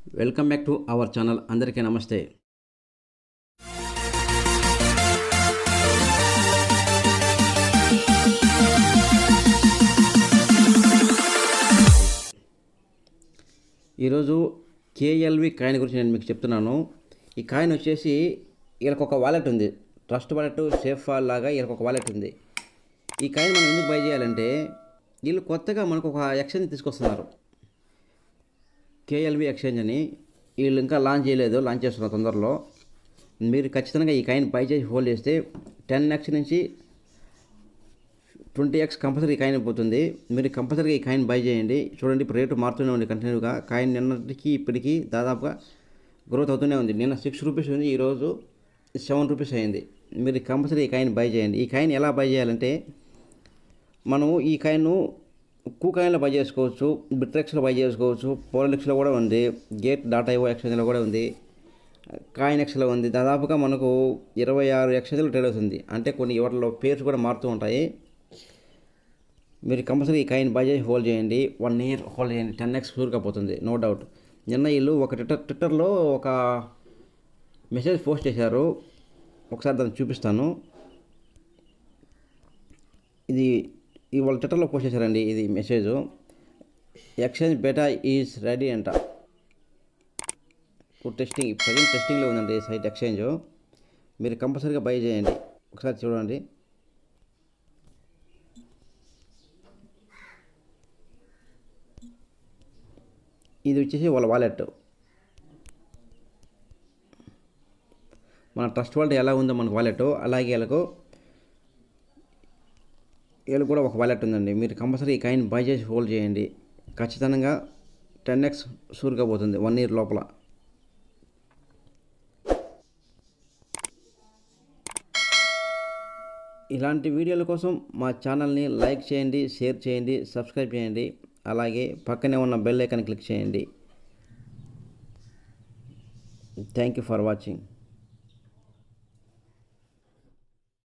welcome back to our channel అందరికీ నమస్తే ఈరోజు కేఎల్వి కాయిన్ గురించి నేను మీకు చెప్తున్నాను ఈ కాయిన్ వచ్చేసి వీళ్ళకి ఒక వాలెట్ ఉంది ట్రస్ట్ వాలెట్ సేఫ్ వాల్ లాగా వీళ్ళకి ఒక వాలెట్ ఉంది ఈ కాయిన్ మనం ఎందుకు బై చేయాలంటే వీళ్ళు కొత్తగా మనకు ఒక ఎక్స్చేంజ్ తీసుకొస్తున్నారు కేఎల్వి ఎక్స్చేంజ్ అని వీళ్ళు ఇంకా లాంచ్ చేయలేదు లాంచ్ చేస్తున్నారు తొందరలో మీరు ఖచ్చితంగా ఈ కాయిన్ బై చేసి హోల్డ్ చేస్తే టెన్ ఎక్స్ నుంచి ట్వంటీ ఎక్స్ కంపల్సరీ ఈ కాయిన్ పోతుంది మీరు కంపల్సరీగా ఈ కాయిన్ బై చేయండి చూడండి ఇప్పుడు రేటు మారుతూనే ఉంది కంటిన్యూగా కాయిన్ నిన్నటికి ఇప్పటికి దాదాపుగా గ్రోత్ అవుతూనే ఉంది నిన్న సిక్స్ రూపీస్ ఉంది ఈరోజు సెవెన్ రూపీస్ అయింది మీరు కంపల్సరీ ఈ కాయిన్ బై చేయండి ఈ కాయిన్ ఎలా బై చేయాలంటే మనము ఈ కాయిన్ కూ కాయిన్లో బై చేసుకోవచ్చు బిట్రెక్స్లో బై చేసుకోవచ్చు పోలెక్స్లో కూడా ఉంది గేట్ డాటా ఐఓ ఎక్స్చేంజ్లో కూడా ఉంది కాయిన్ ఎక్స్లో ఉంది దాదాపుగా మనకు ఇరవై ఆరు ఎక్స్చేంజ్లు ట్రేడ్ అవుతుంది అంటే కొన్ని వాటిలో పేర్స్ కూడా మారుతూ ఉంటాయి మీరు కంపల్సరీ ఈ కాయిన్ బై చేసి హోల్డ్ చేయండి వన్ ఇయర్ హోల్డ్ చేయండి టెన్ ఎక్స్ షూర్గా పోతుంది నో డౌట్ నిన్న వీళ్ళు ఒక ట్విట్టర్ ట్విట్టర్లో ఒక మెసేజ్ పోస్ట్ చేశారు ఒకసారి దాన్ని చూపిస్తాను ఇది ఈ వాళ్ళ ట్విట్టర్లో పోస్ట్ చేశారండి ఇది message exchange beta is ready అంట ఇప్పుడు టెస్టింగ్ ప్రజెంట్ టెస్టింగ్లో ఉందండి ఈ సైట్ ఎక్స్చేంజ్ మీరు కంపల్సరీగా బై చేయండి ఒకసారి చూడండి ఇది వచ్చేసి వాళ్ళ వాలెట్ మన ట్రస్ట్ వాలెట్ ఎలా ఉందో మనకు వాలెట్ అలాగే వీళ్ళకు వీళ్ళకి కూడా ఒక వాలెట్ ఉందండి మీరు కంపల్సరీ ఈ కాయిన్ బై చేసి హోల్డ్ చేయండి ఖచ్చితంగా టెన్ ఎక్స్ షూర్గా పోతుంది వన్ ఇయర్ లోపల ఇలాంటి వీడియోల కోసం మా ఛానల్ని లైక్ చేయండి షేర్ చేయండి సబ్స్క్రైబ్ చేయండి అలాగే పక్కనే ఉన్న బెల్ ఐకాన్ క్లిక్ చేయండి థ్యాంక్ యూ ఫర్ వాచింగ్